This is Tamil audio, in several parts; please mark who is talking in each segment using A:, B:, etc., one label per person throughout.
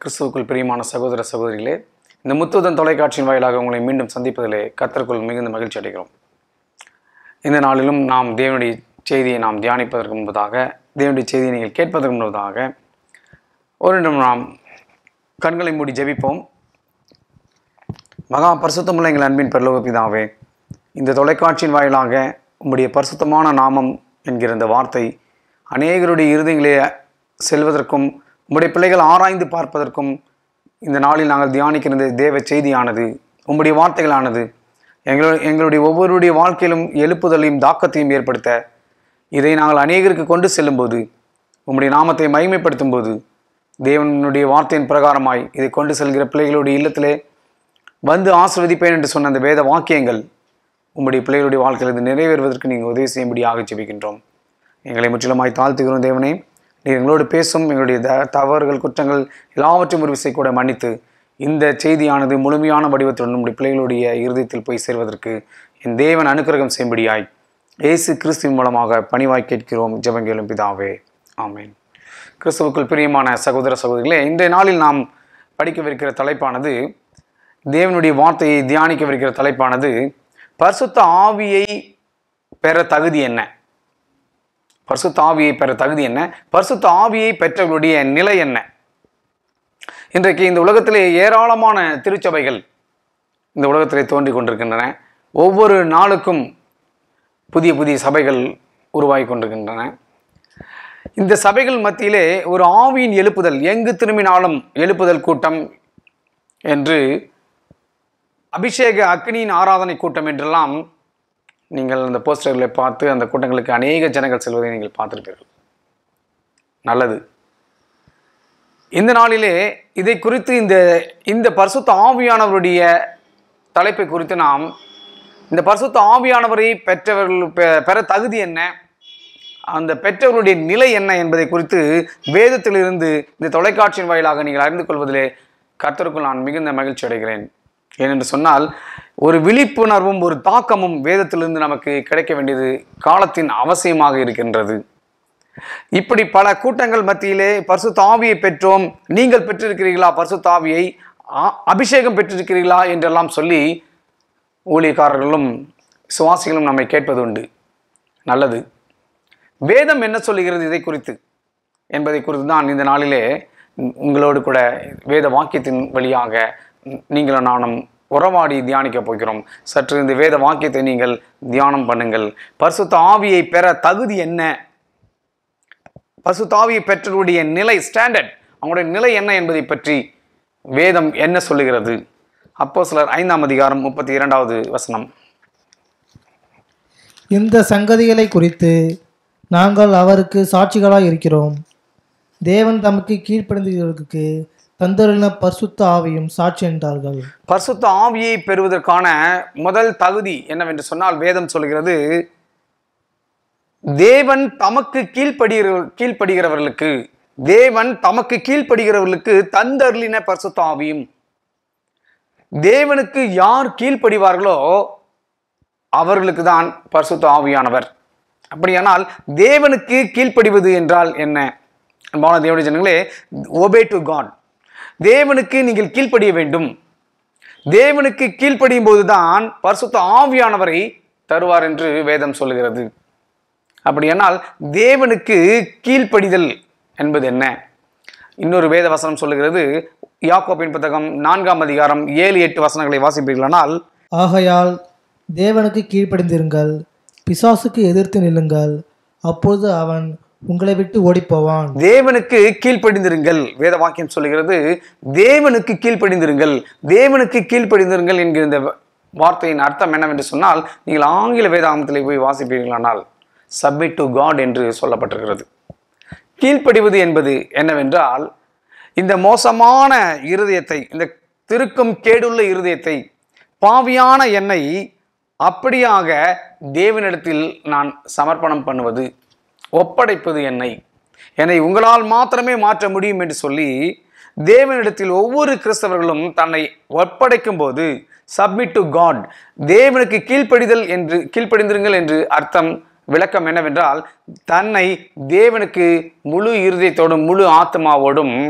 A: கிறிஸ்துவுக்குள் பிரியமான சகோதர சகோதரிகளே இந்த முத்துவதன் தொலைக்காட்சியின் வாயிலாக உங்களை மீண்டும் சந்திப்பதிலே கத்தருக்குள் மிகுந்த மகிழ்ச்சி அடைகிறோம் இந்த நாளிலும் நாம் தேவனுடைய செய்தியை நாம் தியானிப்பதற்கு முன்பதாக தேவனுடைய செய்தியை நீங்கள் கேட்பதற்கு முன்பதாக ஒரு நிமிடம் நாம் கண்களை மூடி ஜெபிப்போம் மகா பரிசுத்தமுள்ள எங்கள் அன்பின் பரலோக பிதாவே இந்த தொலைக்காட்சியின் வாயிலாக உம்முடைய பரிசுத்தமான நாமம் என்கிற இந்த வார்த்தை அநேகருடைய இருதயங்களே செல்வதற்கும் உம்முடைய பிள்ளைகள் ஆராய்ந்து பார்ப்பதற்கும் இந்த நாளில் நாங்கள் தியானிக்கிற இந்த தேவ செய்தியானது உம்முடைய வார்த்தைகளானது எங்களு எங்களுடைய ஒவ்வொருடைய வாழ்க்கையிலும் எழுப்புதலையும் தாக்கத்தையும் ஏற்படுத்த இதை நாங்கள் அநேகருக்கு கொண்டு செல்லும்போது உம்முடைய நாமத்தை மகிமைப்படுத்தும் போது தேவனுடைய வார்த்தையின் பிரகாரமாய் இதை கொண்டு செல்கிற பிள்ளைகளுடைய இல்லத்திலே வந்து ஆசிர்வதிப்பேன் என்று சொன்ன அந்த வேத வாக்கியங்கள் உம்முடைய பிள்ளைகளுடைய வாழ்க்கையில் இது நிறைவேறுவதற்கு நீங்கள் உதவி செய்யும்படியாக ஜெபிக்கின்றோம் எங்களை முற்றிலுமாய் தாழ்த்துகிறோம் தேவனே நீர் எங்களோடு பேசும் எங்களுடைய த தவறுகள் குற்றங்கள் எல்லாவற்றையும் ஒரு விசை கூட மன்னித்து இந்த செய்தியானது முழுமையான வடிவத்துடன் நம்முடைய பிள்ளைகளுடைய இருதயத்தில் போய் சேர்வதற்கு என் தேவன் அனுக்கிரகம் செய்யும்படியாய் இயேசு கிறிஸ்துவின் மூலமாக பணிவாய் கேட்கிறோம் ஜெபங்கேலும் பிதாவே ஆமேன் கிறிஸ்துவுக்குள் பிரியமான சகோதர சகோதரிகளே இன்றைய நாளில் நாம் படிக்கவிருக்கிற தலைப்பானது தேவனுடைய வார்த்தையை தியானிக்கவிருக்கிற தலைப்பானது பரிசுத்த ஆவியை பெற தகுதி என்ன பரிசுத்த ஆவியை பெற தகுதி என்ன பரிசுத்த ஆவியை பெற்றவர்களுடைய நிலை என்ன இன்றைக்கு இந்த உலகத்திலே ஏராளமான திருச்சபைகள் இந்த உலகத்திலே தோன்றிக் கொண்டிருக்கின்றன ஒவ்வொரு நாளுக்கும் புதிய புதிய சபைகள் உருவாகி கொண்டிருக்கின்றன இந்த சபைகள் மத்தியிலே ஒரு ஆவியின் எழுப்புதல் எங்கு திரும்பினாலும் எழுப்புதல் கூட்டம் என்று அபிஷேக அக்னியின் ஆராதனை கூட்டம் என்றெல்லாம் நீங்கள் அந்த போஸ்டர்களை பார்த்து அந்த கூட்டங்களுக்கு அநேக ஜனங்கள் செல்வதை நீங்கள் பார்த்திருப்பீர்கள் நல்லது இந்த நாளிலே இதை குறித்து இந்த இந்த பரிசுத்த ஆவியானவருடைய தலைப்பை குறித்து நாம் இந்த பரிசுத்த ஆவியானவரை பெற்றவர்கள் பெ- பெற தகுதி என்ன அந்த பெற்றவர்களுடைய நிலை என்ன என்பதை குறித்து வேதத்திலிருந்து இந்த தொலைக்காட்சியின் வாயிலாக நீங்கள் அறிந்து கொள்வதிலே கர்த்தருக்குள் நான் மிகுந்த மகிழ்ச்சி அடைகிறேன் ஏனென்று சொன்னால் ஒரு விழிப்புணர்வும் ஒரு தாக்கமும் வேதத்திலிருந்து நமக்கு கிடைக்க வேண்டியது காலத்தின் அவசியமாக இருக்கின்றது இப்படி பல கூட்டங்கள் மத்தியிலே பரிசுத்த ஆவியை பெற்றோம் நீங்கள் பெற்றிருக்கிறீர்களா பரிசுத்த ஆவியை ஆ- அபிஷேகம் பெற்றிருக்கிறீர்களா என்றெல்லாம் சொல்லி ஊழியக்காரர்களும் சுவாசிகளும் நம்மை கேட்பது உண்டு நல்லது வேதம் என்ன சொல்லுகிறது இதை குறித்து என்பதை குறித்து தான் இந்த நாளிலே உ- உங்களோடு கூட வேத வாக்கியத்தின் வழியாக நீங்களும் நானும் உறவாடி தியானிக்க போகிறோம் சற்று இந்த வேத வாக்கியத்தை நீங்கள் தியானம் பண்ணுங்கள் பரிசுத்த ஆவியை பெற தகுதி என்ன பரிசுத்த ஆவியை பெற்றவருடைய நிலை ஸ்டாண்டர்ட் அவங்களுடைய நிலை என்ன என்பதை பற்றி வேதம் என்ன சொல்லுகிறது அப்போ சிலர் ஐந்தாம் அதிகாரம் முப்பத்தி இரண்டாவது வசனம்
B: இந்த சங்கதிகளை குறித்து நாங்கள் அவருக்கு சாட்சிகளாய் இருக்கிறோம் தேவன் தமக்கு கீழ்ப்படிந்தவர்களுக்கு தந்தருளின பரிசுத்த ஆவியும் சாட்சி என்றார்கள்
A: பரிசுத்த ஆவியை பெறுவதற்கான முதல் தகுதி என்னவென்று சொன்னால் வேதம் சொல்கிறது தேவன் தமக்கு கீழ்ப்படுகிற கீழ்ப்படுகிறவர்களுக்கு தேவன் தமக்கு கீழ்ப்படுகிறவர்களுக்கு தந்தருளின பரிசுத்த ஆவியும் தேவனுக்கு யார் கீழ்ப்படிவார்களோ அவர்களுக்கு தான் பரிசுத்த ஆவியானவர் அப்படியானால் தேவனுக்கு கீழ்ப்படிவது என்றால் என்ன அன்பான தேவனுடைய ஜனங்களே ஒபே டு காட் தேவனுக்கு நீங்கள் கீழ்ப்படிய வேண்டும் தேவனுக்கு கீழ்ப்படியும் போதுதான் பரிசுத்த ஆவியானவரை தருவார் என்று வேதம் சொல்லுகிறது அப்படியானால் தேவனுக்கு கீழ்ப்படிதல் என்பது என்ன இன்னொரு வேத வசனம் சொல்லுகிறது யாக்கோபின் புத்தகம் நான்காம் அதிகாரம் ஏழு எட்டு வசனங்களை வாசிப்பீர்களானால்
B: ஆகையால் தேவனுக்கு கீழ்ப்படிந்திருங்கள் பிசாசுக்கு எதிர்த்து நில்லுங்கள் அப்பொழுது அவன் உங்களை விட்டு ஓடிப்போவான்
A: தேவனுக்கு கீழ்ப்படிந்திருங்கள் வேத வாக்கியம் சொல்லுகிறது தேவனுக்கு கீழ்ப்படிந்திருங்கள் தேவனுக்கு கீழ்ப்படிந்திருங்கள் என்கிற இந்த வார்த்தையின் அர்த்தம் என்னவென்று சொன்னால் நீங்கள் ஆங்கில வேதாகமத்திலே போய் வாசிப்பீர்களானால் சப்மிட் டு காட் என்று சொல்லப்பட்டிருக்கிறது கீழ்ப்படிவது என்பது என்னவென்றால் இந்த மோசமான இருதயத்தை இந்த திருக்கும் கேடுள்ள இருதயத்தை பாவியான என்னை அப்படியாக தேவனிடத்தில் நான் சமர்ப்பணம் பண்ணுவது ஒப்படைப்பது என்னை என்னை உங்களால் மாத்திரமே மாற்ற முடியும் என்று சொல்லி தேவனிடத்தில் ஒவ்வொரு கிறிஸ்தவர்களும் தன்னை ஒப்படைக்கும் போது சப்மிட் டு காட் தேவனுக்கு கீழ்ப்படிதல் என்று கீழ்ப்படிந்திருங்கள் என்று அர்த்தம் விளக்கம் என்னவென்றால் தன்னை தேவனுக்கு முழு இருதயத்தோடும் முழு ஆத்மாவோடும்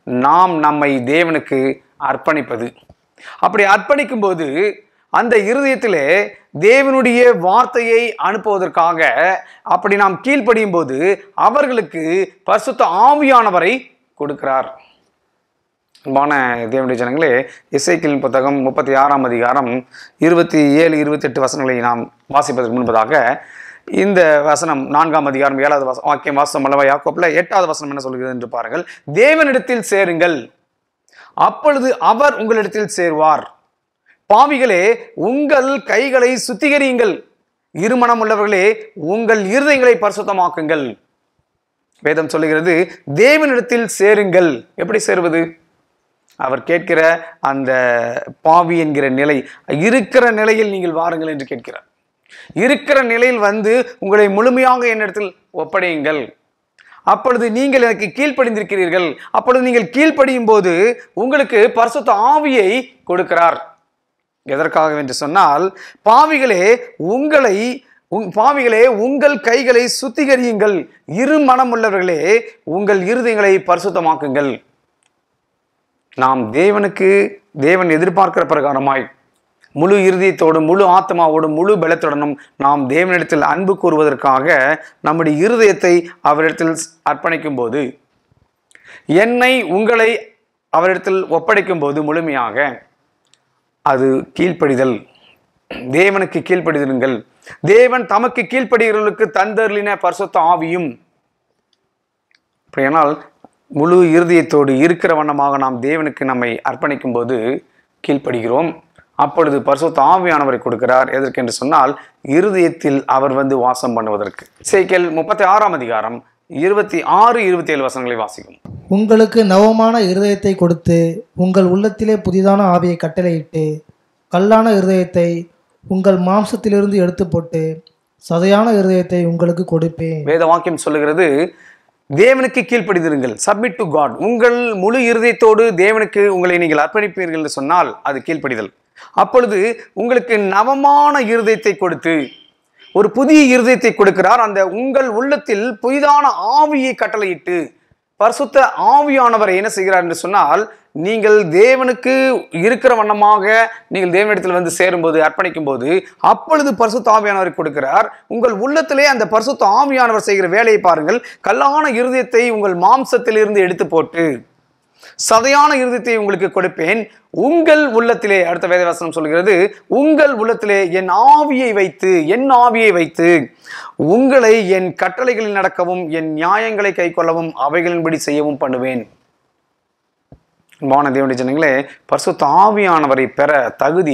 A: நாம் நம்மை தேவனுக்கு அர்ப்பணிப்பது அப்படி அர்ப்பணிக்கும் போது அந்த இருதயத்திலே தேவனுடைய வார்த்தையை அனுப்புவதற்காக அப்படி நாம் கீழ்ப்படியும் போது அவர்களுக்கு பரிசுத்த ஆவியானவரை கொடுக்கிறார் அன்பான தேவனுடைய ஜனங்களே இசைக்கின் புத்தகம் முப்பத்தி ஆறாம் அதிகாரம் இருபத்தி ஏழு இருபத்தெட்டு வசனங்களை நாம் வாசிப்பதற்கு முன்பதாக இந்த வசனம் நான்காம் அதிகாரம் ஏழாவது வசனம் வாக்கியம் வாசம் அல்லவா யாக்கோப்பில் எட்டாவது வசனம் என்ன சொல்கிறது என்று பாருங்கள் தேவனிடத்தில் சேருங்கள் அப்பொழுது அவர் உங்களிடத்தில் சேருவார் பாவிகளே உங்கள் கைகளை சுத்திகரியுங்கள் இருமனம் உள்ளவர்களே உங்கள் இருதயங்களை பரிசுத்தமாக்குங்கள் வேதம் சொல்லுகிறது தேவனிடத்தில் சேருங்கள் எப்படி சேருவது அவர் கேட்கிற அந்த பாவி என்கிற நிலை இருக்கிற நிலையில் நீங்கள் வாருங்கள் என்று கேட்கிறார் இருக்கிற நிலையில் வந்து உங்களை முழுமையாக என்னிடத்தில் ஒப்படையுங்கள் அப்பொழுது நீங்கள் எனக்கு கீழ்ப்படிந்திருக்கிறீர்கள் அப்பொழுது நீங்கள் கீழ்ப்படியும் போது உங்களுக்கு பரிசுத்த ஆவியை கொடுக்கிறார் எதற்காக என்று சொன்னால் பாவிகளே உங்களை உங் பாவிகளே உங்கள் கைகளை சுத்திகரியுங்கள் இரு மனம் உள்ளவர்களே உங்கள் இருதயங்களை பரிசுத்தமாக்குங்கள் நாம் தேவனுக்கு தேவன் எதிர்பார்க்கிற பிரகாரமாய் முழு இருதயத்தோடும் முழு ஆத்மாவோடும் முழு பலத்துடனும் நாம் தேவனிடத்தில் அன்பு கூறுவதற்காக நம்முடைய இருதயத்தை அவரிடத்தில் அர்ப்பணிக்கும் போது என்னை உங்களை அவரிடத்தில் ஒப்படைக்கும் போது முழுமையாக அது கீழ்ப்படிதல் தேவனுக்கு கீழ்ப்படிதலுங்கள் தேவன் தமக்கு கீழ்ப்படுகிறவர்களுக்கு தந்தருளின பரிசுத்த ஆவியும் அப்படியானால் முழு இருதயத்தோடு இருக்கிற வண்ணமாக நாம் தேவனுக்கு நம்மை அர்ப்பணிக்கும் போது கீழ்ப்படுகிறோம் அப்பொழுது பரிசுத்த ஆவியானவரை கொடுக்கிறார் எதற்கு சொன்னால் இருதயத்தில் அவர் வந்து வாசம் பண்ணுவதற்கு சேக்கல் முப்பத்தி ஆறாம் அதிகாரம் இருபத்தி ஆறு இருபத்தி ஏழு வசனங்களை வாசிக்கும்
B: உங்களுக்கு நவமான இருதயத்தை கொடுத்து உங்கள் உள்ளத்திலே புதிதான ஆவியை கட்டளையிட்டு கல்லான இருதயத்தை உங்கள் மாம்சத்திலிருந்து எடுத்து போட்டு சதையான இருதயத்தை உங்களுக்கு கொடுப்பேன்
A: வேத வாக்கியம் சொல்லுகிறது தேவனுக்கு கீழ்ப்படிதிருங்கள் சப்மிட் டு காட் உங்கள் முழு இருதயத்தோடு தேவனுக்கு உங்களை நீங்கள் அர்ப்பணிப்பீர்கள் என்று சொன்னால் அது கீழ்ப்படிதல் அப்பொழுது உங்களுக்கு நவமான இருதயத்தை கொடுத்து ஒரு புதிய இருதயத்தை கொடுக்கிறார் அந்த உங்கள் உள்ளத்தில் புதிதான ஆவியை கட்டளையிட்டு பரிசுத்த ஆவியானவரை என்ன செய்கிறார் என்று சொன்னால் நீங்கள் தேவனுக்கு இருக்கிற வண்ணமாக நீங்கள் தேவனிடத்தில் வந்து சேரும்போது அர்ப்பணிக்கும் போது அப்பொழுது பரிசுத்த ஆவியானவரை கொடுக்கிறார் உங்கள் உள்ளத்திலே அந்த பரிசுத்த ஆவியானவர் செய்கிற வேலையை பாருங்கள் கல்லான இருதயத்தை உங்கள் மாம்சத்திலிருந்து எடுத்து போட்டு சதையான இருதயத்தை உங்களுக்கு கொடுப்பேன் உங்கள் உள்ளத்திலே அடுத்த வேதவாசனம் சொல்கிறது உங்கள் உள்ளத்திலே என் ஆவியை வைத்து என் ஆவியை வைத்து உங்களை என் கட்டளைகளில் நடக்கவும் என் நியாயங்களை கைக்கொள்ளவும் அவைகளின்படி செய்யவும் பண்ணுவேன் அன்பான தேவனுடைய ஜனங்களே பரிசுத்த ஆவியானவரை பெற தகுதி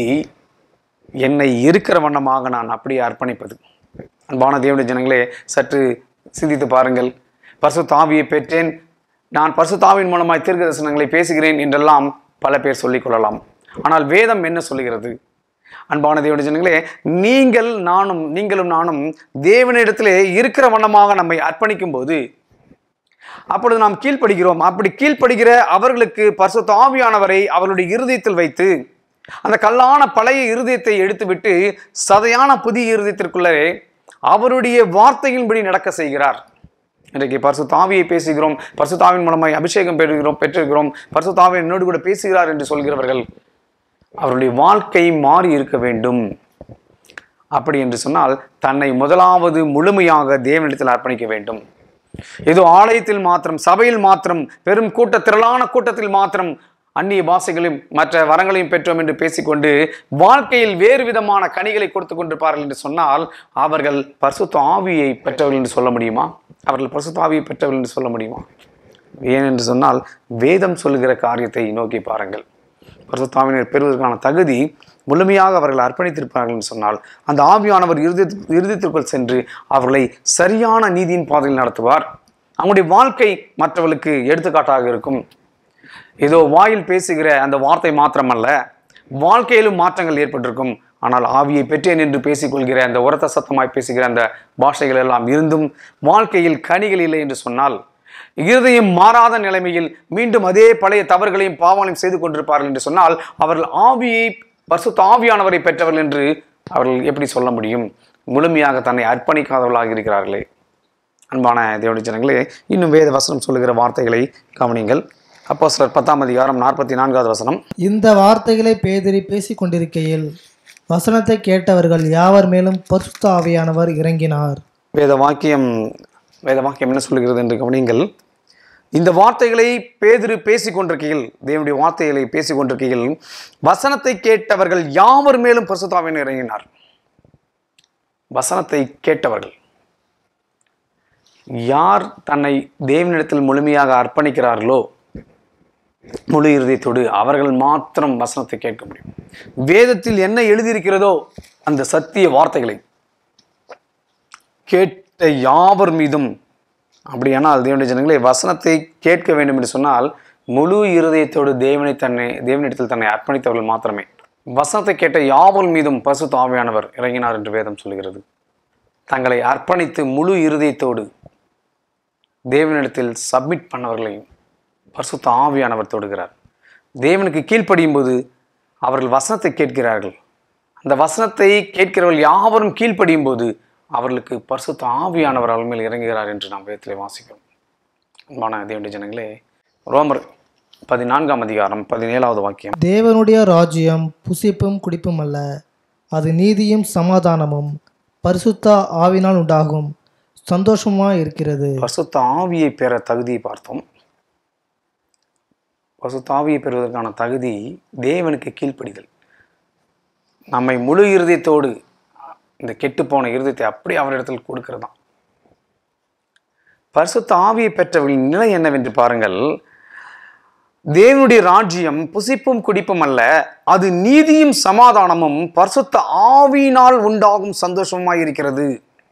A: என்னை இருக்கிற வண்ணமாக நான் அப்படியே அர்ப்பணிப்பது அன்பான தேவனுடைய ஜனங்களே சற்று சிந்தித்து பாருங்கள் பரிசுத்த ஆவியை பெற்றேன் நான் பரிசுத்தாவின் மூலமாய் தீர்க்க தரிசனங்களை பேசுகிறேன் என்றெல்லாம் பல பேர் சொல்லிக் கொள்ளலாம் ஆனால் வேதம் என்ன சொல்லுகிறது அன்பான தேவனுடைய ஜனங்களே நீங்கள் நானும் நீங்களும் நானும் தேவனிடத்திலே இருக்கிற வண்ணமாக நம்மை அர்ப்பணிக்கும் போது அப்பொழுது நாம் கீழ்ப்படுகிறோம் அப்படி கீழ்ப்படுகிற அவர்களுக்கு பரிசுத்த ஆவியானவரை அவர்களுடைய இருதயத்தில் வைத்து அந்த கல்லான பழைய இருதயத்தை எடுத்துவிட்டு சதையான புதிய இருதயத்திற்குள்ளே அவருடைய வார்த்தையின்படி நடக்க செய்கிறார் இன்றைக்கு பரிசுத்த ஆவியை பேசுகிறோம் பரிசுத்தாவின் மூலமாய் அபிஷேகம் பெறுகிறோம் பெற்றிருக்கிறோம் பரிசுத்தாவின் என்னோடு கூட பேசுகிறார் என்று சொல்கிறவர்கள் அவருடைய வாழ்க்கை மாறி இருக்க வேண்டும் அப்படி என்று சொன்னால் தன்னை முதலாவது முழுமையாக தேவனிடத்தில் அர்ப்பணிக்க வேண்டும் ஏதோ ஆலயத்தில் மாத்திரம் சபையில் மாத்திரம் பெரும் கூட்ட திரளான கூட்டத்தில் மாத்திரம் அந்நிய பாஷைகளையும் மற்ற வரங்களையும் பெற்றோம் என்று பேசிக்கொண்டு வாழ்க்கையில் வேறு விதமான கனிகளை கொடுத்து கொண்டிருப்பார்கள் என்று சொன்னால் அவர்கள் பரிசுத்த ஆவியை பெற்றவர்கள் என்று சொல்ல முடியுமா அவர்கள் பரிசுத்த ஆவியை பெற்றவர்கள் என்று சொல்ல முடியுமா ஏன் என்று சொன்னால் வேதம் சொல்லுகிற காரியத்தை நோக்கி பாருங்கள் பரிசுத்தாவினர் பெறுவதற்கான தகுதி முழுமையாக அவர்கள் அர்ப்பணித்திருப்பார்கள் என்று சொன்னால் அந்த ஆவியானவர் இறுதி இறுதித்திற்குள் சென்று அவர்களை சரியான நீதியின் பாதையில் நடத்துவார் அவங்களுடைய வாழ்க்கை மற்றவர்களுக்கு எடுத்துக்காட்டாக இருக்கும் ஏதோ வாயில் பேசுகிற அந்த வார்த்தை மாத்திரமல்ல வாழ்க்கையிலும் மாற்றங்கள் ஏற்பட்டிருக்கும் ஆனால் ஆவியை பெற்றேன் என்று பேசிக்கொள்கிற அந்த உரத்த சத்தமாய் பேசுகிற அந்த பாஷைகள் எல்லாம் இருந்தும் வாழ்க்கையில் கனிகள் இல்லை என்று சொன்னால் இருதயம் மாறாத நிலைமையில் மீண்டும் அதே பழைய தவறுகளையும் பாவங்களையும் செய்து கொண்டிருப்பார்கள் என்று சொன்னால் அவர்கள் ஆவியை பரிசுத்த ஆவியானவரை பெற்றவர்கள் என்று அவர்கள் எப்படி சொல்ல முடியும் முழுமையாக தன்னை அர்ப்பணிக்காதவர்களாக இருக்கிறார்களே அன்பான தேவனுடைய ஜனங்களே இன்னும் வேத வசனம் சொல்லுகிற வார்த்தைகளை கவனிங்கள் அப்போ சிலர் பத்தாம் அதிகாரம் நாற்பத்தி நான்காவது வசனம்
B: இந்த வார்த்தைகளை பேதிரி பேசிக் கொண்டிருக்கையில் வசனத்தை கேட்டவர்கள் யாவர் மேலும் பரிசுத்த ஆவியானவர் இறங்கினார்
A: வேத வாக்கியம் வேத வாக்கியம் என்ன சொல்கிறது என்று கவனியுங்கள் இந்த வார்த்தைகளை பேதிரு பேசிக் கொண்டிருக்கையில் தேவனுடைய வார்த்தைகளை பேசிக் கொண்டிருக்கையில் வசனத்தை கேட்டவர்கள் யாவர் மேலும் பரிசுத்தாவின் இறங்கினார் வசனத்தை கேட்டவர்கள் யார் தன்னை தேவனிடத்தில் முழுமையாக அர்ப்பணிக்கிறார்களோ முழு இருதயத்தோடு அவர்கள் மாத்திரம் வசனத்தை கேட்க முடியும் வேதத்தில் என்ன எழுதியிருக்கிறதோ அந்த சத்திய வார்த்தைகளை கேட்ட யாவர் மீதும் அப்படியானால் தேவனுடைய ஜனங்களே வசனத்தை கேட்க வேண்டும் என்று சொன்னால் முழு இருதயத்தோடு தேவனை தன்னை தேவனிடத்தில் தன்னை அர்ப்பணித்தவர்கள் மாத்திரமே வசனத்தை கேட்ட யாவர் மீதும் பசு தாவியானவர் இறங்கினார் என்று வேதம் சொல்கிறது தங்களை அர்ப்பணித்து முழு இருதயத்தோடு தேவனிடத்தில் சப்மிட் பண்ணவர்களையும் பரிசுத்த ஆவியானவர் தொடுகிறார் தேவனுக்கு கீழ்ப்படியும் போது அவர்கள் வசனத்தை கேட்கிறார்கள் அந்த வசனத்தை கேட்கிறவர்கள் யாவரும் கீழ்ப்படியும் போது அவர்களுக்கு பரிசுத்த ஆவியானவர் அவர்கள் மேல் இறங்குகிறார் என்று நாம் வேதத்திலே வாசிக்கிறோம் அன்பான தேவனுடைய ஜனங்களே ரோமர் பதினான்காம் அதிகாரம் பதினேழாவது வாக்கியம்
B: தேவனுடைய ராஜ்யம் புசிப்பும் குடிப்பும் அல்ல அது நீதியும் சமாதானமும் பரிசுத்த ஆவினால் உண்டாகும் சந்தோஷமா இருக்கிறது
A: பரிசுத்த ஆவியை பெற தகுதியை பார்த்தோம் பரிசுத்த ஆவியை பெறுவதற்கான தகுதி தேவனுக்கு கீழ்ப்படிதல் நம்மை முழு இருதயத்தோடு இந்த கெட்டுப்போன இருதயத்தை அப்படி அவரிடத்தில் கொடுக்கிறதாம் பரிசுத்த ஆவியை பெற்றவர்களின் நிலை என்னவென்று பாருங்கள் தேவனுடைய ராஜ்யம் புசிப்பும் குடிப்பும் அல்ல அது நீதியும் சமாதானமும் பரிசுத்த ஆவியினால் உண்டாகும் சந்தோஷமாய் இருக்கிறது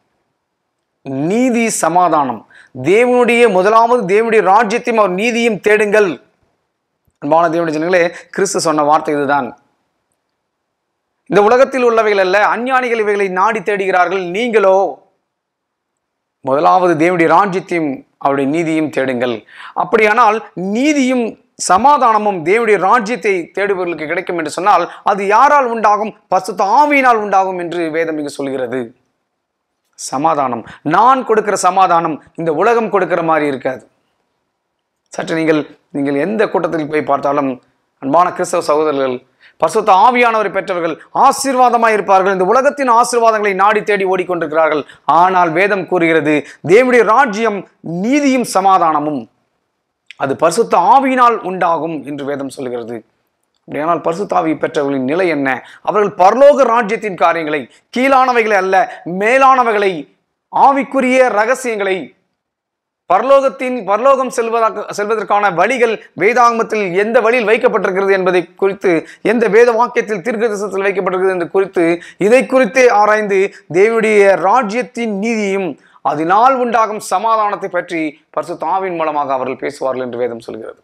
A: நீதி சமாதானம் தேவனுடைய முதலாவது தேவனுடைய ராஜ்யத்தையும் அவர் நீதியும் தேடுங்கள் அன்பான தேவனுடைய ஜனங்களே கிறிஸ்து சொன்ன வார்த்தை இதுதான் இந்த உலகத்தில் உள்ளவைகள் அல்ல அஞ்ஞானிகள் இவைகளை நாடி தேடுகிறார்கள் நீங்களோ முதலாவது தேவனுடைய ராஜ்யத்தையும் அவருடைய நீதியும் தேடுங்கள் அப்படியானால் நீதியும் சமாதானமும் தேவனுடைய ராஜ்யத்தை தேடுபவர்களுக்கு கிடைக்கும் என்று சொன்னால் அது யாரால் உண்டாகும் பசுத்த ஆவியினால் உண்டாகும் என்று வேதம் இங்கு சொல்கிறது சமாதானம் நான் கொடுக்கிற சமாதானம் இந்த உலகம் கொடுக்கிற மாதிரி இருக்காது சற்று நீங்கள் நீங்கள் எந்த கூட்டத்தில் போய் பார்த்தாலும் அன்பான கிறிஸ்தவ சகோதரர்கள் பரிசுத்த ஆவியானவரை பெற்றவர்கள் ஆசீர்வாதமாய் இருப்பார்கள் இந்த உலகத்தின் ஆசீர்வாதங்களை நாடி தேடி ஓடிக்கொண்டிருக்கிறார்கள் ஆனால் வேதம் கூறுகிறது தேவனுடைய ராஜ்யம் நீதியும் சமாதானமும் அது பரிசுத்த ஆவியினால் உண்டாகும் என்று வேதம் சொல்கிறது அப்படியானால் பரிசுத்தாவி பெற்றவர்களின் நிலை என்ன அவர்கள் பரலோக ராஜ்யத்தின் காரியங்களை கீழானவைகளை அல்ல மேலானவைகளை ஆவிக்குரிய ரகசியங்களை பரலோகத்தின் பரலோகம் செல்வதாக செல்வதற்கான வழிகள் வேதாகமத்தில் எந்த வழியில் வைக்கப்பட்டிருக்கிறது என்பதை குறித்து எந்த வேத வாக்கியத்தில் தீர்க்கதரிசனத்தில் வைக்கப்பட்டிருக்கிறது என்று குறித்து இதை குறித்தே ஆராய்ந்து தேவனுடைய ராஜ்யத்தின் நீதியும் அதனால் உண்டாகும் சமாதானத்தை பற்றி பரிசுத்தாவின் மூலமாக அவர்கள் பேசுவார்கள் என்று வேதம் சொல்கிறது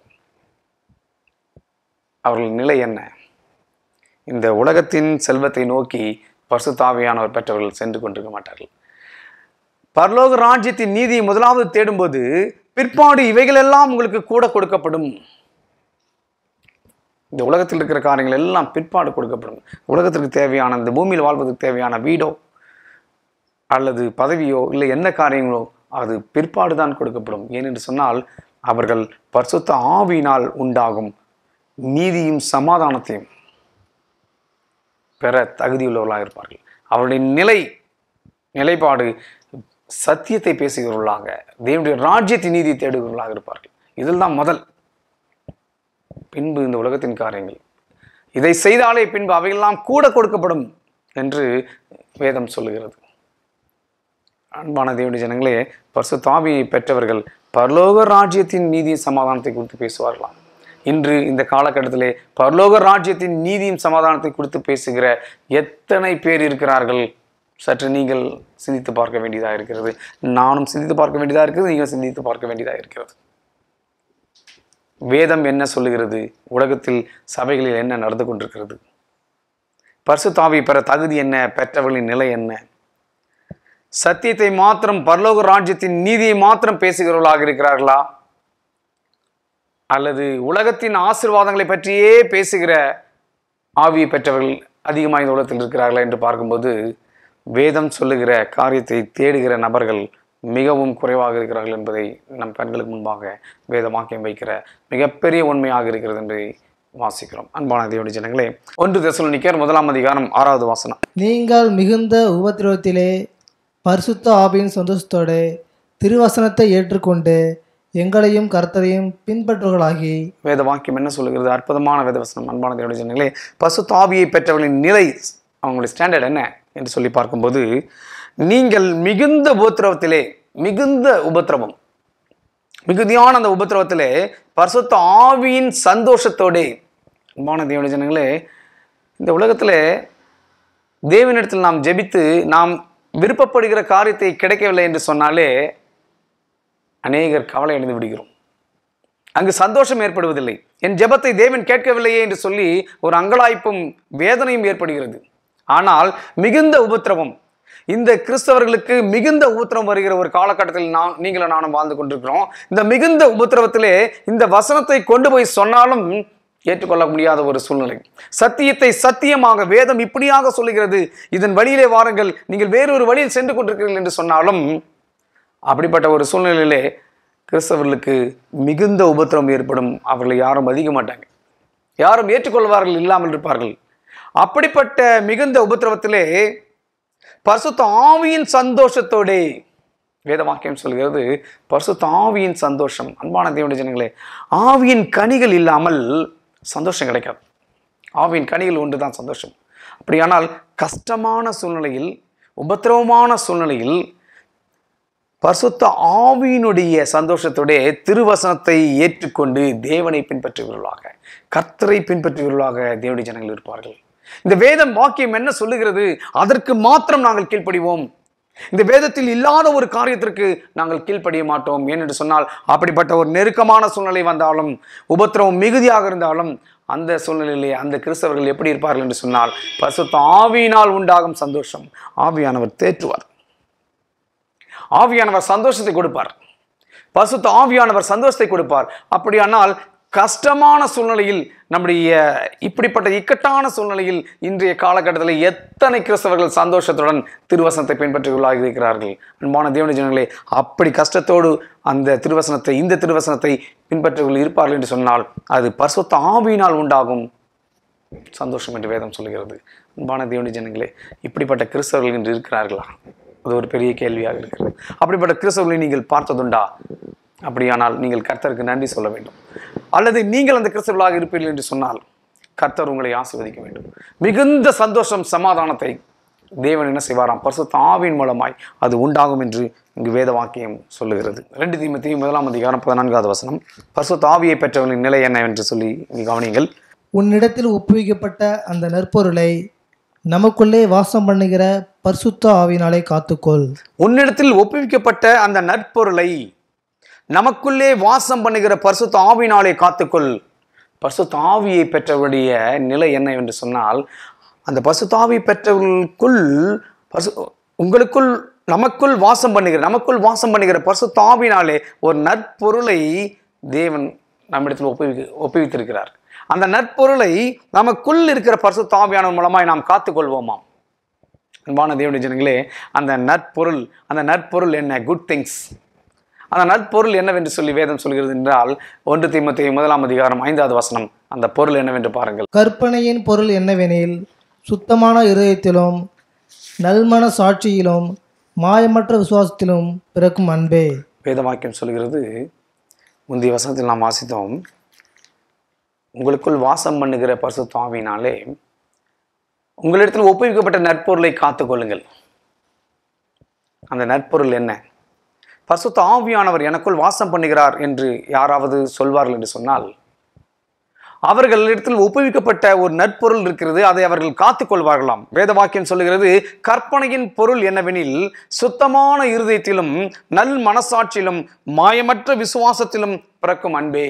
A: அவர்கள் நிலை என்ன இந்த உலகத்தின் செல்வத்தை நோக்கி பரிசுத்தாவியானவர் பெற்றவர்கள் சென்று கொண்டிருக்க மாட்டார்கள் பரலோக ராஜ்யத்தின் நீதியை முதலாவது தேடும்போது பிற்பாடு இவைகளெல்லாம் உங்களுக்கு கூட கொடுக்கப்படும் இந்த உலகத்தில் இருக்கிற காரியங்கள் எல்லாம் பிற்பாடு கொடுக்கப்படும் உலகத்திற்கு தேவையான இந்த பூமியில் வாழ்வதற்கு தேவையான வீடோ அல்லது பதவியோ இல்லை என்ன காரியங்களோ அது பிற்பாடு தான் கொடுக்கப்படும் ஏனென்று சொன்னால் அவர்கள் பரிசுத்த ஆவியினால் உண்டாகும் நீதியும் சமாதானத்தையும் பெற தகுதியுள்ளவர்களாக இருப்பார்கள் அவருடைய நிலை நிலைப்பாடு சத்தியத்தை பேசுகிறவர்களாக தேவனுடைய ராஜ்யத்தின் நீதி தேடுகிறவர்களாக இருப்பார்கள் இதில் தான் முதல் பின்பு இந்த உலகத்தின் காரியங்கள் இதை செய்தாலே பின்பு அவையெல்லாம் கூட கொடுக்கப்படும் என்று வேதம் சொல்லுகிறது அன்பான தேவனுடைய ஜனங்களே பரிசு தாவியை பெற்றவர்கள் பரலோக ராஜ்யத்தின் நீதி சமாதானத்தை குறித்து பேசுவார்களாம் இன்று இந்த காலகட்டத்திலே பரலோக ராஜ்யத்தின் நீதியும் சமாதானத்தை குறித்து பேசுகிற எத்தனை பேர் இருக்கிறார்கள் சற்று நீங்கள் சிந்தித்து பார்க்க வேண்டியதாக இருக்கிறது நானும் சிந்தித்து பார்க்க வேண்டியதாக இருக்கிறது நீங்கள் சிந்தித்து பார்க்க வேண்டியதாக இருக்கிறது வேதம் என்ன சொல்லுகிறது உலகத்தில் சபைகளில் என்ன நடந்து கொண்டிருக்கிறது பரிசுத்தாவி பெற தகுதி என்ன பெற்றவர்களின் நிலை என்ன சத்தியத்தை மாத்திரம் பரலோக ராஜ்யத்தின் நீதியை மாத்திரம் பேசுகிறவர்களாக இருக்கிறார்களா அல்லது உலகத்தின் ஆசீர்வாதங்களை பற்றியே பேசுகிற ஆவியை பெற்றவர்கள் அதிகமாக இந்த உலகத்தில் இருக்கிறார்களா என்று பார்க்கும்போது வேதம் சொல்லுகிற காரியத்தை தேடுகிற நபர்கள் மிகவும் குறைவாக இருக்கிறார்கள் என்பதை நம் கண்களுக்கு முன்பாக வேதமாக்கியம் வைக்கிற மிகப்பெரிய உண்மையாக இருக்கிறது என்று வாசிக்கிறோம் அன்பான தேவடி ஜனங்களே ஒன்று தெசலோனிக்கர் முதலாம் அதிகாரம் ஆறாவது வாசனம்
B: நீங்கள் மிகுந்த உபத்திரவத்திலே பரிசுத்த ஆவியின் சந்தோஷத்தோடு திருவசனத்தை ஏற்றுக்கொண்டு எங்களையும் கர்த்தரையும் பின்பற்றுகளாகி
A: வேத வாக்கியம் என்ன சொல்லுகிறது அற்புதமான வேதவசனம் அன்பான தேவனுடைய ஜனங்களே பசு தாவியை பெற்றவர்களின் நிலை அவங்களுடைய ஸ்டாண்டர்ட் என்ன என்று சொல்லி பார்க்கும்போது நீங்கள் மிகுந்த உபத்திரவத்திலே மிகுந்த உபத்திரவம் மிகுதியான அந்த உபத்திரவத்திலே பரிசுத்த ஆவியின் சந்தோஷத்தோடே அன்பான தேவனுடைய ஜனங்களே இந்த உலகத்திலே தேவனிடத்தில் நாம் ஜெபித்து நாம் விருப்பப்படுகிற காரியத்தை கிடைக்கவில்லை என்று சொன்னாலே அநேகர் கவலை அடைந்து விடுகிறோம் அங்கு சந்தோஷம் ஏற்படுவதில்லை என் ஜெபத்தை தேவன் கேட்கவில்லையே என்று சொல்லி ஒரு அங்கலாய்ப்பும் வேதனையும் ஏற்படுகிறது ஆனால் மிகுந்த உபத்திரவம் இந்த கிறிஸ்தவர்களுக்கு மிகுந்த உபத்திரவம் வருகிற ஒரு காலகட்டத்தில் நான் நீங்களும் நானும் வாழ்ந்து கொண்டிருக்கிறோம் இந்த மிகுந்த உபத்திரவத்திலே இந்த வசனத்தை கொண்டு போய் சொன்னாலும் ஏற்றுக்கொள்ள முடியாத ஒரு சூழ்நிலை சத்தியத்தை சத்தியமாக வேதம் இப்படியாக சொல்லுகிறது இதன் வழியிலே வாருங்கள் நீங்கள் வேறொரு வழியில் சென்று கொண்டிருக்கிறீர்கள் என்று சொன்னாலும் அப்படிப்பட்ட ஒரு சூழ்நிலையிலே கிறிஸ்தவர்களுக்கு மிகுந்த உபத்திரம் ஏற்படும் அவர்களை யாரும் மதிக்க மாட்டாங்க யாரும் ஏற்றுக்கொள்வார்கள் இல்லாமல் இருப்பார்கள் அப்படிப்பட்ட மிகுந்த உபத்திரவத்திலே பரிசுத்த ஆவியின் சந்தோஷத்தோடே வேத வாக்கியம் சொல்கிறது பரிசுத்த ஆவியின் சந்தோஷம் அன்பான தேவனுடைய ஜனங்களே ஆவியின் கனிகள் இல்லாமல் சந்தோஷம் கிடைக்காது ஆவியின் கனிகள் ஒன்று தான் சந்தோஷம் அப்படியானால் கஷ்டமான சூழ்நிலையில் உபத்திரவமான சூழ்நிலையில் பரிசுத்த ஆவியினுடைய சந்தோஷத்தோடைய திருவசனத்தை ஏற்றுக்கொண்டு தேவனை பின்பற்றுகிறவர்களாக கர்த்தரை பின்பற்றுகிறவர்களாக தேவனுடைய ஜனங்கள் இருப்பார்கள் இந்த வேதம் வாக்கியம் என்ன சொல்லுகிறது அதற்கு மாத்திரம் நாங்கள் கீழ்ப்படிவோம் இந்த வேதத்தில் இல்லாத ஒரு காரியத்திற்கு நாங்கள் கீழ்ப்படிய மாட்டோம் ஏனென்று சொன்னால் அப்படிப்பட்ட ஒரு நெருக்கமான சூழ்நிலை வந்தாலும் உபத்திரவம் மிகுதியாக இருந்தாலும் அந்த சூழ்நிலையிலே அந்த கிறிஸ்தவர்கள் எப்படி இருப்பார்கள் என்று சொன்னால் பரிசுத்த ஆவியினால் உண்டாகும் சந்தோஷம் ஆவியானவர் தேற்றுவார் ஆவியானவர் சந்தோஷத்தை கொடுப்பார் பசுத்த ஆவியானவர் சந்தோஷத்தை கொடுப்பார் அப்படியானால் கஷ்டமான சூழ்நிலையில் நம்முடைய இப்படிப்பட்ட இக்கட்டான சூழ்நிலையில் இன்றைய காலகட்டத்தில் எத்தனை கிறிஸ்தவர்கள் சந்தோஷத்துடன் திருவசனத்தை பின்பற்றுகளாக இருக்கிறார்கள் அன்பான தேவன ஜனங்களே அப்படி கஷ்டத்தோடு அந்த திருவசனத்தை இந்த திருவசனத்தை பின்பற்றுகள் இருப்பார்கள் என்று சொன்னால் அது பரிசுத்த ஆவியினால் உண்டாகும் சந்தோஷம் என்று வேதம் சொல்லுகிறது அன்பான தேவனி ஜனங்களே இப்படிப்பட்ட கிறிஸ்தவர்கள் இன்று இருக்கிறார்களா அது ஒரு பெரிய கேள்வியாக இருக்கிறது அப்படிப்பட்ட கிறிஸ்தவர்களை நீங்கள் பார்த்ததுண்டா அப்படியானால் நீங்கள் கர்த்தருக்கு நன்றி சொல்ல வேண்டும் அல்லது நீங்கள் அந்த கிறிஸ்தவர்களாக இருப்பீர்கள் என்று சொன்னால் கர்த்தர் உங்களை ஆசீர்வதிக்க வேண்டும் மிகுந்த சந்தோஷம் சமாதானத்தை தேவன் என்ன செய்வாராம் பரிசுத்த ஆவியின் மூலமாய் அது உண்டாகும் என்று இங்கு வேத வாக்கியம் சொல்லுகிறது ரெண்டு தீமத்தி முதலாம் அதிகாரம் பதினான்காவது வசனம் பரிசுத்த ஆவியை பெற்றவர்களின் நிலை என்ன என்று சொல்லி இங்கு கவனிங்கள்
B: உன்னிடத்தில் ஒப்புவிக்கப்பட்ட அந்த நற்பொருளை நமக்குள்ளே வாசம் பண்ணுகிற பரிசுத்த ஆவினாலே காத்துக்கொள்
A: உன்னிடத்தில் ஒப்புவிக்கப்பட்ட அந்த நற்பொருளை நமக்குள்ளே வாசம் பண்ணுகிற பரிசுத்த ஆவினாலே காத்துக்கொள் பரிசுத்த ஆவியை பெற்றவருடைய நிலை என்ன என்று சொன்னால் அந்த பரிசுத்த ஆவி பெற்றவர்களுக்குள் பரிசு உங்களுக்குள் நமக்குள் வாசம் பண்ணுகிற நமக்குள் வாசம் பண்ணுகிற பரிசுத்த ஆவினாலே ஒரு நற்பொருளை தேவன் நம்மிடத்தில் ஒப்புவி ஒப்புவித்திருக்கிறார் அந்த நற்பொருளை நமக்குள் இருக்கிற பரிசுத்த ஆவியானவர் மூலமாய் நாம் காத்துக்கொள்வோமாம் அன்பான தேவனுடைய ஜனங்களே அந்த நற்பொருள் அந்த நற்பொருள் என்ன குட் திங்ஸ் அந்த நற்பொருள் என்னவென்று சொல்லி வேதம் சொல்கிறது என்றால் ஒன்று தீமத்தை முதலாம் அதிகாரம் ஐந்தாவது வசனம் அந்த பொருள் என்னவென்று பாருங்கள்
B: கற்பனையின் பொருள் என்னவெனில் சுத்தமான இருதயத்திலும் நல்மன சாட்சியிலும் மாயமற்ற விசுவாசத்திலும் பிறக்கும் அன்பே
A: வேதவாக்கியம் சொல்கிறது முந்தைய வசனத்தில் நாம் வாசித்தோம் உங்களுக்குள் வாசம் பண்ணுகிற பரிசுத்த ஆவியினாலே உங்களிடத்தில் ஒப்புவிக்கப்பட்ட நற்பொருளை காத்துக்கொள்ளுங்கள் அந்த நற்பொருள் என்ன பரிசுத்த ஆவியானவர் எனக்குள் வாசம் பண்ணுகிறார் என்று யாராவது சொல்வார்கள் என்று சொன்னால் அவர்களிடத்தில் ஒப்புவிக்கப்பட்ட ஒரு நற்பொருள் இருக்கிறது அதை அவர்கள் காத்துக்கொள்வார்களாம் வேத வாக்கியம் சொல்லுகிறது கற்பனையின் பொருள் என்னவெனில் சுத்தமான இருதயத்திலும் நல் மனசாட்சியிலும் மாயமற்ற விசுவாசத்திலும் பிறக்கும் அன்பே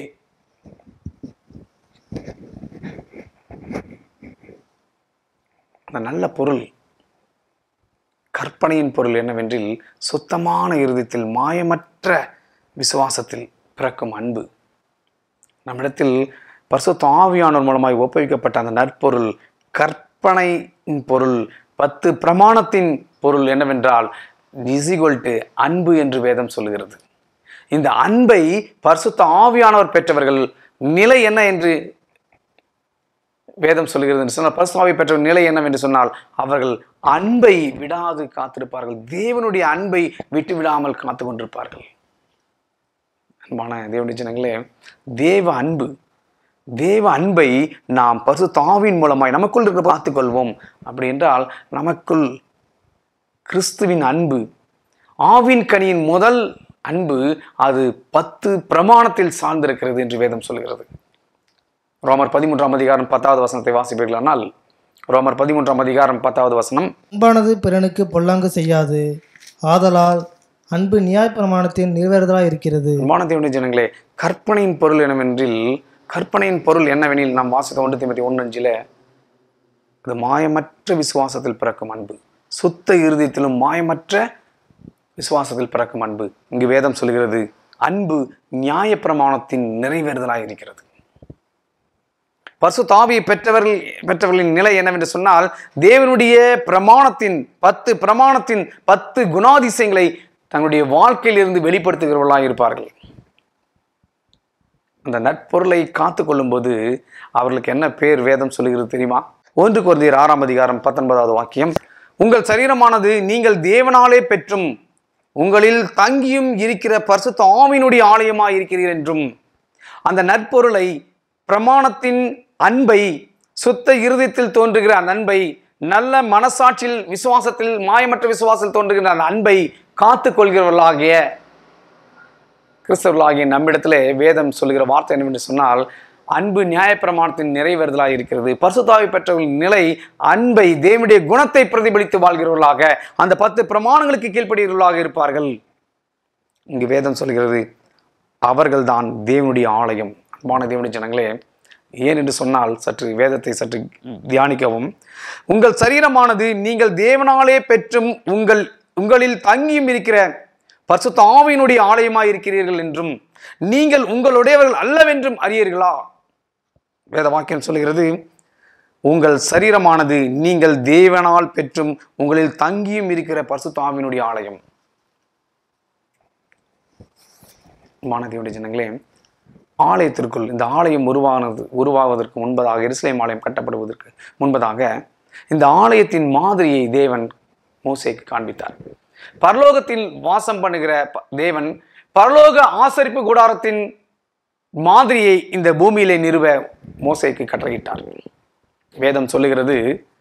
A: அந்த நல்ல பொருள் கற்பனையின் பொருள் என்னவென்றில் சுத்தமான இருதயத்தில் மாயமற்ற விசுவாசத்தில் பிறக்கும் அன்பு நம்மிடத்தில் பரிசுத்த ஆவியானவர் மூலமாய் ஒப்புவிக்கப்பட்ட அந்த நற்பொருள் கற்பனையின் பொருள் பத்து பிரமாணத்தின் பொருள் என்னவென்றால் டு அன்பு என்று வேதம் சொல்லுகிறது இந்த அன்பை பரிசுத்த ஆவியானவர் பெற்றவர்கள் நிலை என்ன என்று வேதம் சொல்லுகிறது என்று சொன்னால் பரிசுத்தாவை பெற்ற நிலை என்னவென்று சொன்னால் அவர்கள் அன்பை விடாது காத்திருப்பார்கள் தேவனுடைய அன்பை விட்டு விடாமல் காத்து கொண்டிருப்பார்கள் அன்பான தேவனுடைய ஜனங்களே தேவ அன்பு தேவ அன்பை நாம் பரிசுத்தாவின் மூலமாய் நமக்குள் இருக்க பார்த்துக்கொள்வோம் அப்படி என்றால் நமக்குள் கிறிஸ்துவின் அன்பு ஆவின் கனியின் முதல் அன்பு அது பத்து பிரமாணத்தில் சார்ந்திருக்கிறது என்று வேதம் சொல்கிறது ரோமர் பதிமூன்றாம் அதிகாரம் பத்தாவது வசனத்தை வாசிப்பீர்களானால் ரோமர் பதிமூன்றாம் அதிகாரம் பத்தாவது வசனம்
B: அன்பானது பிறனுக்கு பொல்லாங்கு செய்யாது ஆதலால் அன்பு நியாயப்பிரமாணத்தின் நிறைவேறுதலாய் இருக்கிறது
A: அன்பான தேவனுடைய ஜனங்களே கற்பனையின் பொருள் என்னவென்றில் கற்பனையின் பொருள் என்னவெனில் நாம் வாசித்த ஒன்று திமுத்தி ஒன்று அஞ்சில் அது மாயமற்ற விசுவாசத்தில் பிறக்கும் அன்பு சுத்த இருதயத்திலும் மாயமற்ற விசுவாசத்தில் பிறக்கும் அன்பு இங்கு வேதம் சொல்கிறது அன்பு நியாயப்பிரமாணத்தின் நிறைவேறுதலாய் இருக்கிறது பசு தாவியை பெற்றவர்கள் பெற்றவர்களின் நிலை என்னவென்று சொன்னால் தேவனுடைய பிரமாணத்தின் பத்து பிரமாணத்தின் பத்து குணாதிசயங்களை தங்களுடைய வாழ்க்கையிலிருந்து வெளிப்படுத்துகிறவர்களாக இருப்பார்கள் அந்த நட்பொருளை காத்து கொள்ளும்போது அவர்களுக்கு என்ன பேர் வேதம் சொல்லுகிறது தெரியுமா ஒன்று குருந்தியர் ஆறாம் அதிகாரம் பத்தொன்பதாவது வாக்கியம் உங்கள் சரீரமானது நீங்கள் தேவனாலே பெற்றும் உங்களில் தங்கியும் இருக்கிற பரிசுத்த ஆவினுடைய ஆலயமாய் இருக்கிறீர் என்றும் அந்த நட்பொருளை பிரமாணத்தின் அன்பை சுத்த இருதயத்தில் தோன்றுகிற அந்த அன்பை நல்ல மனசாட்சியில் விசுவாசத்தில் மாயமற்ற விசுவாசத்தில் தோன்றுகிற அந்த அன்பை காத்து கொள்கிறவர்களாகிய கிறிஸ்தவர்களாகிய நம்மிடத்திலே வேதம் சொல்லுகிற வார்த்தை என்னவென்று சொன்னால் அன்பு நியாயப்பிரமாணத்தின் நிறைவேறுதலாக இருக்கிறது பரிசுத்தாவை பெற்றவர்களின் நிலை அன்பை தேவனுடைய குணத்தை பிரதிபலித்து வாழ்கிறவர்களாக அந்த பத்து பிரமாணங்களுக்கு கீழ்ப்படுகிறவர்களாக இருப்பார்கள் இங்கு வேதம் சொல்கிறது அவர்கள்தான் தேவனுடைய ஆலயம் அன்பான தேவனுடைய ஜனங்களே ஏன் என்று சொன்னால் சற்று வேதத்தை சற்று தியானிக்கவும் உங்கள் சரீரமானது நீங்கள் தேவனாலே பெற்றும் உங்கள் உங்களில் தங்கியும் இருக்கிற பரிசுத்த ஆவியினுடைய ஆலயமாய் இருக்கிறீர்கள் என்றும் நீங்கள் உங்களுடையவர்கள் அல்லவென்றும் அறியீர்களா வேத வாக்கியம் சொல்கிறது உங்கள் சரீரமானது நீங்கள் தேவனால் பெற்றும் உங்களில் தங்கியும் இருக்கிற பரிசுத்த ஆவியினுடைய ஆலயம் மானதியுடைய ஜனங்களே ஆலயத்திற்குள் இந்த ஆலயம் உருவானது உருவாவதற்கு முன்பதாக எருசலேம் ஆலயம் கட்டப்படுவதற்கு முன்பதாக இந்த ஆலயத்தின் மாதிரியை தேவன் மோசேக்கு காண்பித்தார் பரலோகத்தில் வாசம் பண்ணுகிற ப- தேவன் பரலோக ஆசரிப்பு கூடாரத்தின் மாதிரியை இந்த பூமியிலே நிறுவ மோசேக்கு கட்டளையிட்டார் வேதம் சொல்லுகிறது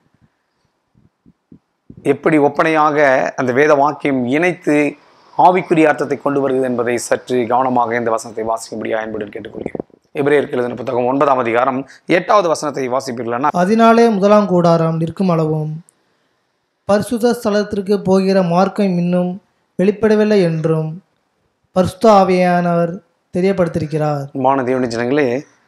A: எப்படி ஒப்பனையாக அந்த வேத வாக்கியம் இணைத்து ஆவிக்குரிய அர்த்தத்தை கொண்டு வருகிறது என்பதை சற்று கவனமாக இந்த வசனத்தை வாசிக்கும்படியா என்பது கேட்டுக்கொள்கிறேன் எபிரேயருக்கு எழுதின புத்தகம் ஒன்பதாம் அதிகாரம் எட்டாவது வசனத்தை வாசிப்பீர்களா
B: அதனாலே முதலாம் கூடாரம் நிற்கும் அளவும் பரிசுத்த ஸ்தலத்திற்கு போகிற மார்க்கம் இன்னும் வெளிப்படவில்லை என்றும் பரிசுத்த ஆவியானவர் தெரியப்படுத்தியிருக்கிறார்
A: மான தேவனுடைய ஜனங்களே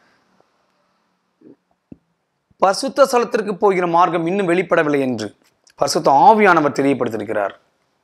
A: பரிசுத்த ஸ்தலத்திற்கு போகிற மார்க்கம் இன்னும் வெளிப்படவில்லை என்று பரிசுத்த ஆவியானவர் தெரியப்படுத்தியிருக்கிறார்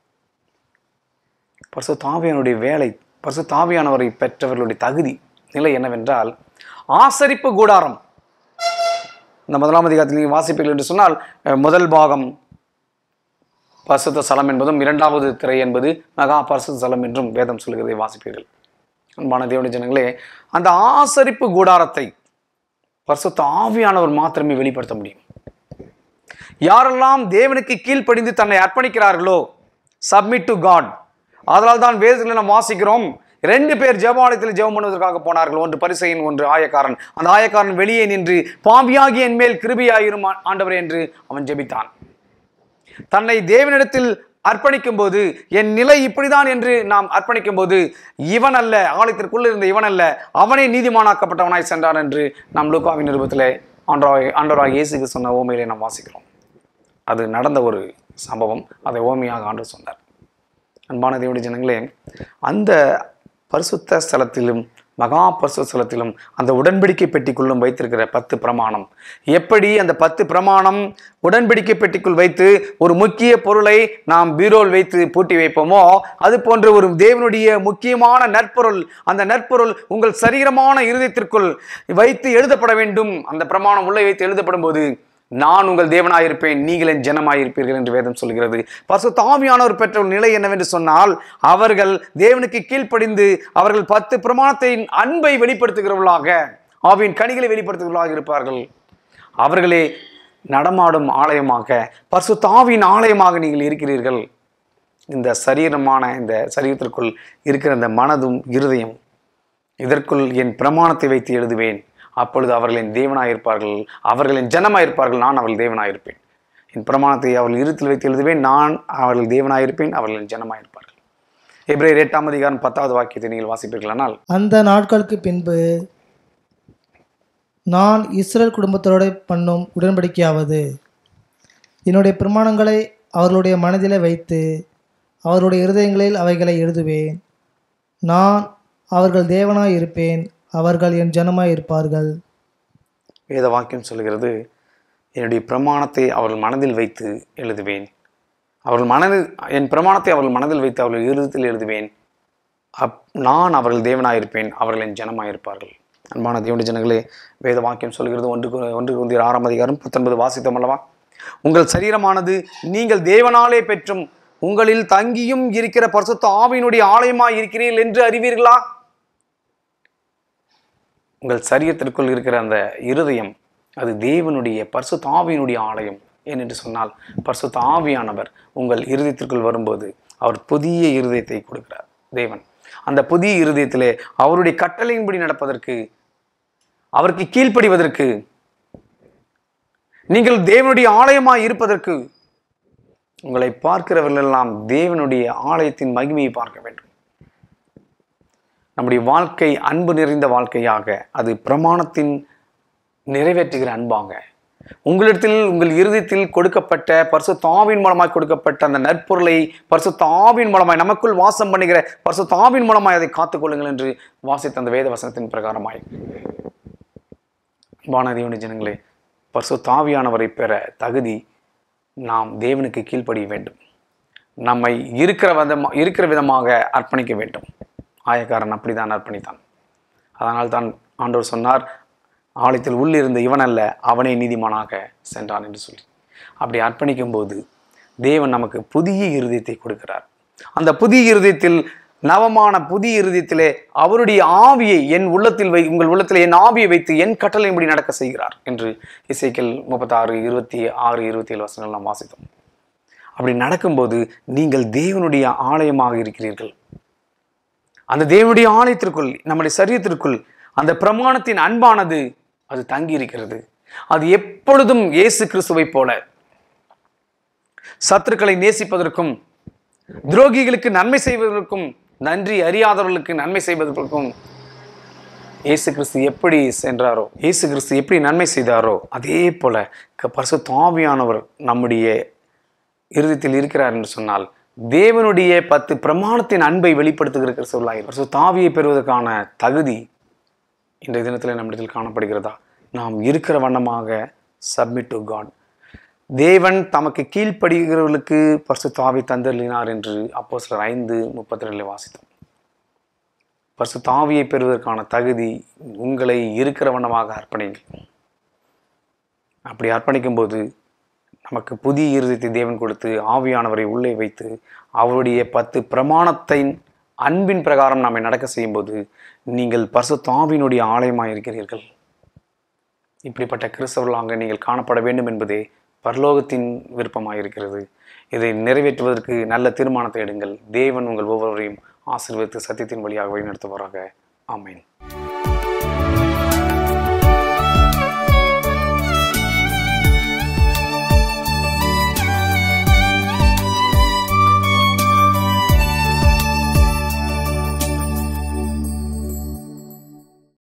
A: பரிசுத்த ஆவியானுடைய வேலை பரிசுத்த ஆவியானவரை பெற்றவர்களுடைய தகுதி நிலை என்னவென்றால் ஆசரிப்பு கூடாரம் இந்த முதலாம் அதிகாரத்தில் நீங்கள் வாசிப்பீர்கள் என்று சொன்னால் அஹ், முதல் பாகம் பரிசுத்த ஸ்தலம் என்பதும் இரண்டாவது திரை என்பது மகா பரிசுத்த ஸ்தலம் என்றும் வேதம் சொல்கிறதை வாசிப்பீர்கள் அன்பான தேவனுடைய ஜனங்களே அந்த ஆசரிப்பு கூடாரத்தை பரிசுத்த ஆவியானவர் மாத்திரமே வெளிப்படுத்த முடியும் யாரெல்லாம் தேவனுக்கு கீழ்ப்படிந்து தன்னை அர்ப்பணிக்கிறார்களோ சப்மிட் டு காட் அதனால் தான் வேதத்தில் நாம் வாசிக்கிறோம் ரெண்டு பேர் ஜெபாலயத்தில் ஜெபம் பண்ணுவதற்காக போனார்கள் ஒன்று பரிசையின் ஒன்று ஆயக்காரன் அந்த ஆயக்காரன் வெளியே நின்று பாவியாகி என் மேல் கிருபியாயிரும் ஆ- ஆண்டவரே என்று அவன் ஜெபித்தான் தன்னை தேவனிடத்தில் அர்ப்பணிக்கும் போது என் நிலை இப்படிதான் என்று நாம் அர்ப்பணிக்கும் போது இவன் அல்ல ஆலயத்திற்குள் இருந்த இவன் அல்ல அவனே நீதிமானாக்கப்பட்டவனாய் சென்றான் என்று நாம் லூக்காவின் நிருபத்திலே ஆண்டவராய் ஆண்டவராக இயேசுக்கு சொன்ன ஓமையிலே நாம் வாசிக்கிறோம் அது நடந்த ஒரு சம்பவம் அதை ஓமையாக ஆண்டு சொன்னார் அன்பான தேவனுடைய ஜனங்களே அந்த பரிசுத்த ஸ்தலத்திலும் மகா பரிசுத்த ஸ்தலத்திலும் அந்த உடன்படிக்கை பெட்டிக்குள்ளும் வைத்திருக்கிற பத்து பிரமாணம் எப்படி அந்த பத்து பிரமாணம் உடன்படிக்கை பெட்டிக்குள் வைத்து ஒரு முக்கிய பொருளை நாம் பீரோல் வைத்து பூட்டி வைப்போமோ அது போன்ற ஒரு தேவனுடைய முக்கியமான நற்பொருள் அந்த நற்பொருள் உங்கள் சரீரமான இருதயத்திற்குள் வைத்து எழுதப்பட வேண்டும் அந்த பிரமாணம் உள்ளே வைத்து எழுதப்படும் போது நான் உங்கள் தேவனாயிருப்பேன் நீங்கள் என் ஜனமாயிருப்பீர்கள் என்று வேதம் சொல்கிறது பரிசுத்த ஆவியானவர் பெற்ற ஒரு நிலை என்னவென்று சொன்னால் அவர்கள் தேவனுக்கு கீழ்ப்படிந்து அவர்கள் பத்து பிரமாணத்தின் அன்பை வெளிப்படுத்துகிறவர்களாக ஆவியின் கனிகளை வெளிப்படுத்துகிறவர்களாக இருப்பார்கள் அவர்களே நடமாடும் ஆலயமாக பரிசுத்த ஆவியின் ஆலயமாக நீங்கள் இருக்கிறீர்கள் இந்த சரீரமான இந்த சரீரத்திற்குள் இருக்கிற இந்த மனதும் இருதயம் இதற்குள் என் பிரமாணத்தை வைத்து எழுதுவேன் அப்பொழுது அவர்கள் என் தேவனாயிருப்பார்கள் அவர்கள் என் ஜனமாயிருப்பார்கள் நான் அவர்கள் தேவனாயிருப்பேன் என் பிரமாணத்தை அவர்கள் இருத்தில் வைத்து எழுதுவேன் நான் அவர்கள் தேவனாயிருப்பேன் அவர்கள் என் ஜனமாயிருப்பார்கள் எப்ரேயர் எட்டாம் அதிகாரம் பத்தாவது வாக்கியத்தை நீங்கள் வாசிப்பீர்களானால்
B: அந்த நாட்களுக்கு பின்பு நான் இஸ்ரேல் குடும்பத்தோட பண்ணும் உடன்படிக்கையாவது என்னுடைய பிரமாணங்களை அவர்களுடைய மனதிலே வைத்து அவருடைய இருதயங்களில் அவைகளை எழுதுவேன் நான் அவர்கள் தேவனாய் இருப்பேன் அவர்கள் என் ஜனமாய் இருப்பார்கள்
A: வேத வாக்கியம் சொல்கிறது என்னுடைய பிரமாணத்தை அவர்கள் மனதில் வைத்து எழுதுவேன் அவர்கள் மனதில் என் பிரமாணத்தை அவர்கள் மனதில் வைத்து அவர்கள் இருதயத்தில் எழுதுவேன் அப் நான் அவர்கள் தேவனாயிருப்பேன் அவர்கள் என் ஜனமாயிருப்பார்கள் அன்பான தேவனுடைய ஜனங்களே வேத வாக்கியம் சொல்கிறது ஒன்று கு- ஒன்று குந்தியர் ஆறாம் அதிகாரம் பத்தொன்பது வாசித்தோம் அல்லவா உங்கள் சரீரமானது நீங்கள் தேவனாலே பெற்றும் உங்களில் தங்கியும் இருக்கிற பரிசுத்த ஆவியினுடைய ஆலயமாய் இருக்கிறீர்கள் என்று அறிவீர்களா உங்கள் சரீரத்திற்குள் இருக்கிற அந்த இருதயம் அது தேவனுடைய பரிசுத்த ஆவியினுடைய ஆலயம் ஏனென்று சொன்னால் பரிசுத்த ஆவியானவர் உங்கள் இருதயத்திற்குள் வரும்போது அவர் புதிய இருதயத்தை கொடுக்கிறார் தேவன் அந்த புதிய இருதயத்திலே அவருடைய கட்டளையின்படி நடப்பதற்கு அவருக்கு கீழ்ப்படிவதற்கு நீங்கள் தேவனுடைய ஆலயமாய் இருப்பதற்கு உங்களை பார்க்கிறவர்கள் எல்லாம் தேவனுடைய ஆலயத்தின் மகிமையை பார்க்க வேண்டும் நம்முடைய வாழ்க்கை அன்பு நிறைந்த வாழ்க்கையாக அது பிரமாணத்தின் நிறைவேற்றுகிற அன்பாக உங்களிடத்தில் உங்கள் இருதயத்தில் கொடுக்கப்பட்ட பரிசுத்த ஆவின் மூலமாய் கொடுக்கப்பட்ட அந்த நற்பொருளை பரிசுத்த ஆவின் மூலமாய் நமக்குள் வாசம் பண்ணுகிற பரிசுத்த ஆவின் மூலமாய் அதை காத்துக்கொள்ளுங்கள் என்று வாசித்த அந்த வேத வசனத்தின் பிரகாரமாய் வானதேவனி ஜனங்களே பரிசுத்த ஆவியானவரை பெற தகுதி நாம் தேவனுக்கு கீழ்ப்படிய வேண்டும் நம்மை இருக்கிற விதமா இருக்கிற விதமாக அர்ப்பணிக்க வேண்டும் ஆயக்காரன் அப்படிதான் அர்ப்பணித்தான் அதனால் தான் ஆண்டவர் சொன்னார் ஆலயத்தில் உள்ளிருந்த இவன் அல்ல அவனே நீதிமானாக சென்றான் என்று சொல்லி அப்படி அர்ப்பணிக்கும் போது தேவன் நமக்கு புதிய இருதயத்தை கொடுக்கிறார் அந்த புதிய இருதயத்தில் நவமான புதிய இருதயத்திலே அவருடைய ஆவியை என் உள்ளத்தில் வை உங்கள் உள்ளத்தில் என் ஆவியை வைத்து என் கட்டளையின்படி நடக்க செய்கிறார் என்று இசைக்கல் முப்பத்தாறு இருபத்தி ஆறு இருபத்தி ஏழு வசனங்கள் நாம் வாசித்தோம் அப்படி நடக்கும்போது நீங்கள் தேவனுடைய ஆலயமாக இருக்கிறீர்கள் அந்த தேவனுடைய ஆலயத்திற்குள் நம்முடைய சரீரத்திற்குள் அந்த பிரமாணத்தின் அன்பானது அது தங்கி இருக்கிறது அது எப்பொழுதும் இயேசு கிறிஸ்துவை போல சத்துருக்களை நேசிப்பதற்கும் துரோகிகளுக்கு நன்மை செய்வதற்கும் நன்றி அறியாதவர்களுக்கு நன்மை செய்வதற்கும் இயேசு கிறிஸ்து எப்படி சென்றாரோ இயேசு கிறிஸ்து எப்படி நன்மை செய்தாரோ அதே போல க- பரிசுத்த ஆவியானவர் நம்முடைய இருதயத்தில் இருக்கிறார் என்று சொன்னால் தேவனுடைய பத்து பிரமாணத்தின் அன்பை வெளிப்படுத்துகிற கிறிஸ்துவலாய் பரிசுத்த ஆவியை பெறுவதற்கான தகுதி இன்றைய தினத்தில் நம்மிடத்தில் காணப்படுகிறதா நாம் இருக்கிற வண்ணமாக சப்மிட் டு காட் தேவன் தமக்கு கீழ்ப்படுகிறவர்களுக்கு பரிசுத்த ஆவி தந்தருளினார் என்று அப்போ சிலர் ஐந்து முப்பத்தி ரெண்டில் வாசித்தோம் பரிசுத்த ஆவியை பெறுவதற்கான தகுதி உங்களை இருக்கிற வண்ணமாக அர்ப்பணிங்கள் அப்படி அர்ப்பணிக்கும் போது நமக்கு புதிய இருதயத்தை தேவன் கொடுத்து ஆவியானவரை உள்ளே வைத்து அவருடைய பத்து பிரமாணத்தின் அன்பின் பிரகாரம் நம்மை நடக்க செய்யும்போது நீங்கள் பரிசுத்த ஆவியினுடைய ஆலயமாக இருக்கிறீர்கள் இப்படிப்பட்ட கிறிஸ்தவர்களாக நீங்கள் காணப்பட வேண்டும் என்பதே பரலோகத்தின் விருப்பமாக இருக்கிறது இதை நிறைவேற்றுவதற்கு நல்ல தீர்மானத்தை எடுங்கள் தேவன் உங்கள் ஒவ்வொருவரையும் ஆசீர்வதித்து சத்தியத்தின் வழியாக வழிநடத்துவாராக ஆமென்